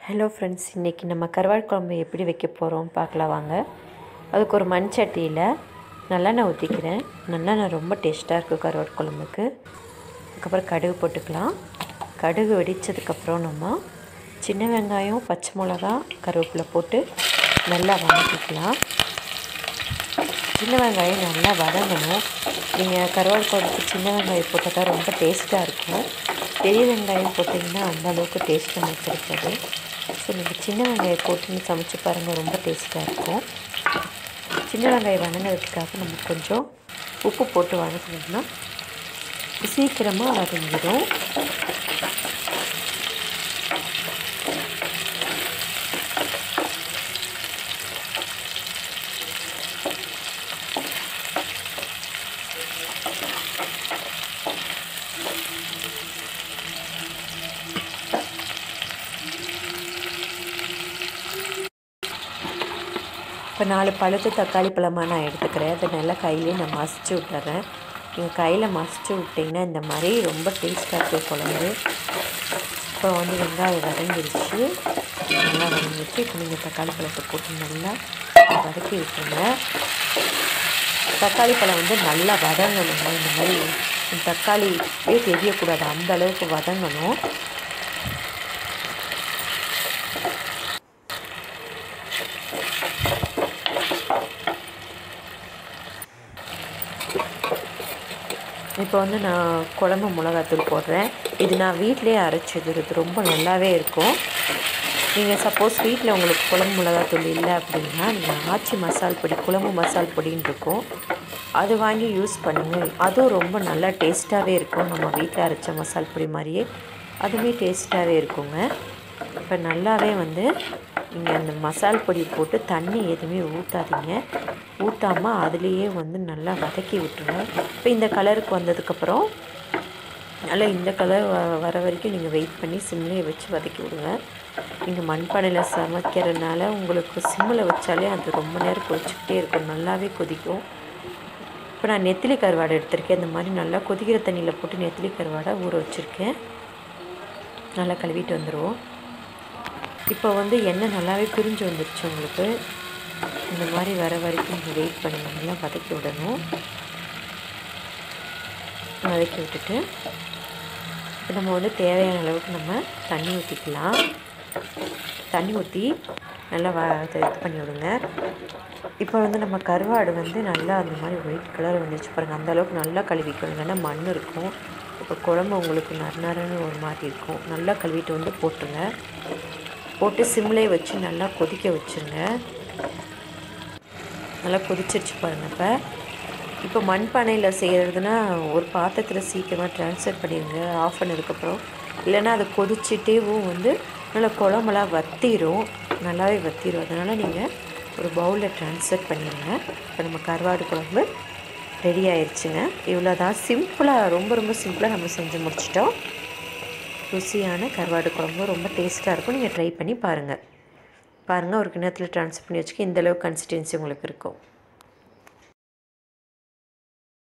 hello friends இன்றைக்கி நம்ம கருவாடு குழம்பு எப்படி வைக்க போகிறோம் பார்க்கலாம் வாங்க அதுக்கு ஒரு மண் சட்டியில் நல்லெண்ணெய் ஊற்றிக்கிறேன் நல்லெண்ணெய் ரொம்ப டேஸ்ட்டாக இருக்குது கருவாடு குழம்புக்கு அதுக்கப்புறம் கடுகு போட்டுக்கலாம் கடுகு வெடித்ததுக்கப்புறம் நம்ம சின்ன வெங்காயம் பச்சை மிளகா கருவேப்பிலை போட்டு நல்லா வதக்கிக்கலாம் சின்ன வெங்காயம் நல்லா வதங்கணும் நீங்கள் கருவாடு குழம்புக்கு சின்ன வெங்காயம் போட்டால் தான் ரொம்ப டேஸ்ட்டாக இருக்கும் பெரிய வெங்காயம் போட்டிங்கன்னா அந்த அளவுக்கு டேஸ்ட் நமக்கு இருக்காது ஸோ நீங்கள் சின்ன வெங்காயம் போட்டு சமைச்சு பாருங்கள் ரொம்ப டேஸ்ட்டாக இருக்கும் சின்ன வெங்காயம் வதங்கிறதுக்காக நம்ம கொஞ்சம் உப்பு போட்டு வதக்கணும்னா சீக்கிரமாக வதங்கிடும் இப்போ நாலு பழுத்து தக்காளி பழமாக நான் எடுத்துக்கிறேன் அதை நல்லா கையிலே நான் மசிச்சு விட்டுறேன் நீங்கள் கையில் மசிச்சு விட்டிங்கன்னா இந்த மாதிரி ரொம்ப டேஸ்ட்டாக இருக்கும் குழம்பு இப்போ வந்து வெங்காயம் வதங்கிருச்சு நல்லா வதங்கிருச்சு இப்போ நீங்கள் தக்காளி பழத்தை போட்டு நல்லா வதக்கி விட்டுருங்க தக்காளி பழம் வந்து நல்லா வதங்கணுங்க இந்த மாதிரி தக்காளியே தெரியக்கூடாது அந்த அளவுக்கு வதங்கணும் இப்போ வந்து நான் குழம்பு மிளகாத்தூள் போடுறேன் இது நான் வீட்டிலே அரைச்சது இது ரொம்ப நல்லாவே இருக்கும் நீங்கள் சப்போஸ் வீட்டில் உங்களுக்கு குழம்பு மிளகாத்தூள் இல்லை அப்படின்னா நீங்கள் ஆச்சி மசால் பொடி குழம்பு மசால் பொடின்னு இருக்கும் அது வாங்கி யூஸ் பண்ணுங்கள் அதுவும் ரொம்ப நல்லா டேஸ்ட்டாகவே இருக்கும் நம்ம வீட்டில் அரைச்ச மசால் பொடி மாதிரியே அதுவுமே டேஸ்ட்டாகவே இருக்குங்க இப்போ நல்லாவே வந்து நீங்கள் அந்த மசால் பொடி போட்டு தண்ணி எதுவுமே ஊற்றாதீங்க ஊற்றாமல் அதுலேயே வந்து நல்லா வதக்கி விட்டுருங்க இப்போ இந்த கலருக்கு வந்ததுக்கப்புறம் நல்லா இந்த கலர் வ வர வரைக்கும் நீங்கள் வெயிட் பண்ணி சிம்லேயே வச்சு வதக்கி விடுங்க நீங்கள் மண்பானையில் சமைக்கிறதுனால உங்களுக்கு சிம்மில் வச்சாலே அது ரொம்ப நேரம் கொதிச்சுக்கிட்டே இருக்கும் நல்லாவே கொதிக்கும் இப்போ நான் நெத்திலி கருவாடை எடுத்திருக்கேன் இந்த மாதிரி நல்லா கொதிக்கிற தண்ணியில் போட்டு நெத்திலி கருவாடை ஊற வச்சுருக்கேன் நல்லா கழுவிட்டு வந்துடுவோம் இப்போ வந்து எண்ணெய் நல்லாவே பிரிஞ்சு வந்துருச்சு உங்களுக்கு இந்த மாதிரி வர வரைக்கும் நீங்கள் வெயிட் பண்ணுங்க நல்லா வதக்கி விடணும் வதக்கி விட்டுட்டு இப்போ நம்ம வந்து தேவையான அளவுக்கு நம்ம தண்ணி ஊற்றிக்கலாம் தண்ணி ஊற்றி நல்லா வ இது பண்ணி விடுங்க இப்போ வந்து நம்ம கருவாடு வந்து நல்லா அந்த மாதிரி ஒயிட் கலர் வந்துச்சு பாருங்கள் அந்த அளவுக்கு நல்லா கழுவிக்கணும் இல்லைன்னா மண் இருக்கும் இப்போ குழம்பு உங்களுக்கு நறுநறுன்னு ஒரு மாதிரி இருக்கும் நல்லா கழுவிட்டு வந்து போட்டுருங்க போட்டு சிம்லேயே வச்சு நல்லா கொதிக்க வச்சுருங்க நல்லா கொதிச்சிருச்சு பாருங்கள் இப்போ இப்போ மண்பானையில் செய்கிறதுனா ஒரு பாத்திரத்தில் சீக்கிரமாக ட்ரான்ஸ்ஃபர் பண்ணிடுங்க ஆஃப் பண்ணதுக்கப்புறம் இல்லைன்னா அது கொதிச்சுட்டேவும் வந்து நல்லா குழம்பெல்லாம் வத்திரும் நல்லாவே வத்திரும் அதனால் நீங்கள் ஒரு பவுலில் ட்ரான்ஸ்ஃபர் பண்ணிடுங்க இப்போ நம்ம கருவாடு குழம்பு ரெடி ஆயிடுச்சுங்க இவ்வளோ தான் சிம்பிளாக ரொம்ப ரொம்ப சிம்பிளாக நம்ம செஞ்சு முடிச்சிட்டோம் ருசியான கருவாடு குழம்பு ரொம்ப டேஸ்ட்டாக இருக்கும் நீங்கள் ட்ரை பண்ணி பாருங்கள் பாருங்கள் ஒரு கிண்ணத்தில் ட்ரான்ஸ்ஃபர் பண்ணி வச்சுக்க இந்தளவு கன்சிஸ்டன்சி உங்களுக்கு இருக்கும்